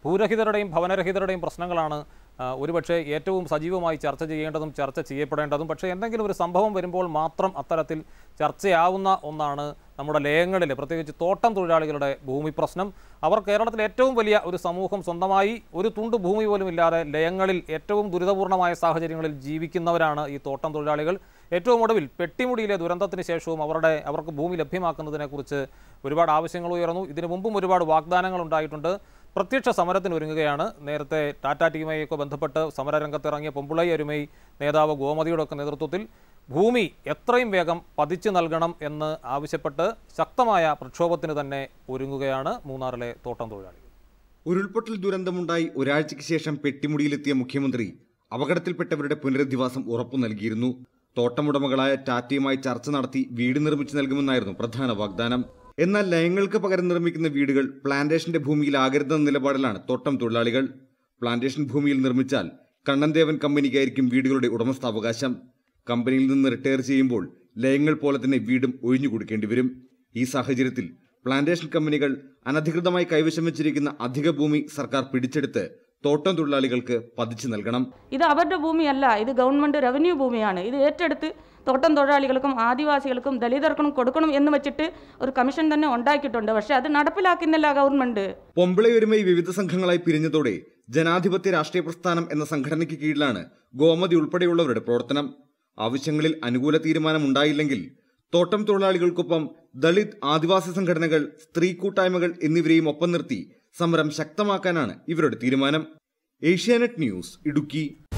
ഭൂരഹിതരുടെയും ഭവനരഹിതരുടെയും പ്രശ്നങ്ങളാണ് ആ, ഒരുപക്ഷെ ഏറ്റവും സജീവമായി ചർച്ച ചെയ്യേണ്ടതും ചർച്ച ചെയ്യപ്പെടേണ്ടതും പക്ഷേ എന്തെങ്കിലും ഒരു സംഭവം വരുമ്പോൾ മാത്രം അത്തരത്തിൽ ചർച്ചയാവുന്ന ഒന്നാണ് നമ്മുടെ ലയങ്ങളിൽ പ്രത്യേകിച്ച് തോട്ടം തൊഴിലാളികളുടെ ഭൂമി പ്രശ്നം അവർ കേരളത്തിൽ ഏറ്റവും വലിയ ഒരു സമൂഹം സ്വന്തമായി ഒരു തുണ്ട് ഭൂമി പോലും ഇല്ലാതെ ലയങ്ങളിൽ ഏറ്റവും ദുരിതപൂർണമായ സാഹചര്യങ്ങളിൽ ജീവിക്കുന്നവരാണ് ഈ തോട്ടം തൊഴിലാളികൾ ഏറ്റവും ഒടുവിൽ പെട്ടിമുടിയിലെ ദുരന്തത്തിന് ശേഷവും അവരുടെ അവർക്ക് ഭൂമി ലഭ്യമാക്കുന്നതിനെക്കുറിച്ച് ഒരുപാട് ആവശ്യങ്ങൾ ഉയർന്നു ഇതിനു മുമ്പും ഒരുപാട് വാഗ്ദാനങ്ങൾ ഉണ്ടായിട്ടുണ്ട് പ്രത്യക്ഷ സമരത്തിന് ഒരുങ്ങുകയാണ് നേരത്തെ ടാറ്റ ടീമയൊക്കെ ബന്ധപ്പെട്ട് സമരരംഗത്ത് ഇറങ്ങിയ പൊമ്പുളൈ അരുമൈ നേതാവ് ഗോമതിയുടെ ഒക്കെ നേതൃത്വത്തിൽ ഭൂമി എത്രയും വേഗം പതിച്ചു നൽകണം എന്ന് ആവശ്യപ്പെട്ട് ശക്തമായ പ്രക്ഷോഭത്തിന് തന്നെ ഒരുങ്ങുകയാണ് മൂന്നാറിലെ തോട്ടം തൊഴിലാളികൾ ഉരുൾപൊട്ടൽ ദുരന്തമുണ്ടായി ഒരാഴ്ചയ്ക്ക് ശേഷം പെട്ടിമുടിയിലെത്തിയ മുഖ്യമന്ത്രി അപകടത്തിൽപ്പെട്ടവരുടെ പുനരധിവാസം ഉറപ്പു നൽകിയിരുന്നു തോട്ടമുടമകളായ ടാറ്റയുമായി ചർച്ച നടത്തി വീട് നിർമ്മിച്ചു നൽകുമെന്നായിരുന്നു പ്രധാന വാഗ്ദാനം എന്നാൽ ലയങ്ങൾക്ക് പകരം നിർമ്മിക്കുന്ന വീടുകൾ പ്ലാന്റേഷന്റെ ഭൂമിയിലാകരുതെന്ന നിലപാടിലാണ് തോട്ടം തൊഴിലാളികൾ പ്ലാന്റേഷൻ ഭൂമിയിൽ നിർമ്മിച്ചാൽ കണ്ണൻദേവൻ കമ്പനിക്കായിരിക്കും വീടുകളുടെ ഉടമസ്ഥാവകാശം കമ്പനിയിൽ നിന്ന് റിട്ടയർ ചെയ്യുമ്പോൾ ലയങ്ങൾ പോലെ തന്നെ വീടും ഒഴിഞ്ഞു കൊടുക്കേണ്ടി വരും ഈ സാഹചര്യത്തിൽ പ്ലാന്റേഷൻ കമ്പനികൾ അനധികൃതമായി കൈവശം വെച്ചിരിക്കുന്ന അധിക ഭൂമി സർക്കാർ പിടിച്ചെടുത്ത് തോട്ടം തൊഴിലാളികൾക്ക് പതിച്ചു നൽകണം ഇത് അവരുടെ ഭൂമിയല്ല ഇത് ഗവൺമെൻറ് റവന്യൂ ഭൂമിയാണ് ഇത് ഏറ്റെടുത്ത് തോട്ടം തൊഴിലാളികൾക്കും ആദിവാസികൾക്കും ദളിതർക്കും കൊടുക്കണം എന്ന് വെച്ചിട്ട് ഒരു കമ്മീഷൻ തന്നെ ഉണ്ടാക്കിയിട്ടുണ്ട് പക്ഷേ അത് നടപ്പിലാക്കുന്നില്ല ഗവൺമെൻറ് പൊമ്പിളയൊരുമൈ വിവിധ സംഘങ്ങളായി പിരിഞ്ഞതോടെ ജനാധിപത്യ രാഷ്ട്രീയ പ്രസ്ഥാനം എന്ന സംഘടനയ്ക്ക് കീഴിലാണ് ഗോമതി ഉൾപ്പെടെയുള്ളവരുടെ പ്രവർത്തനം ആവശ്യങ്ങളിൽ അനുകൂല തീരുമാനമുണ്ടായില്ലെങ്കിൽ തോട്ടം തൊഴിലാളികൾക്കൊപ്പം ദളിത് ആദിവാസി സംഘടനകൾ സ്ത്രീ കൂട്ടായ്മകൾ എന്നിവരെയും ഒപ്പം നിർത്തി സമരം ശക്തമാക്കാനാണ് ഇവരുടെ തീരുമാനം ഏഷ്യാനെറ്റ് ന്യൂസ് ഇടുക്കി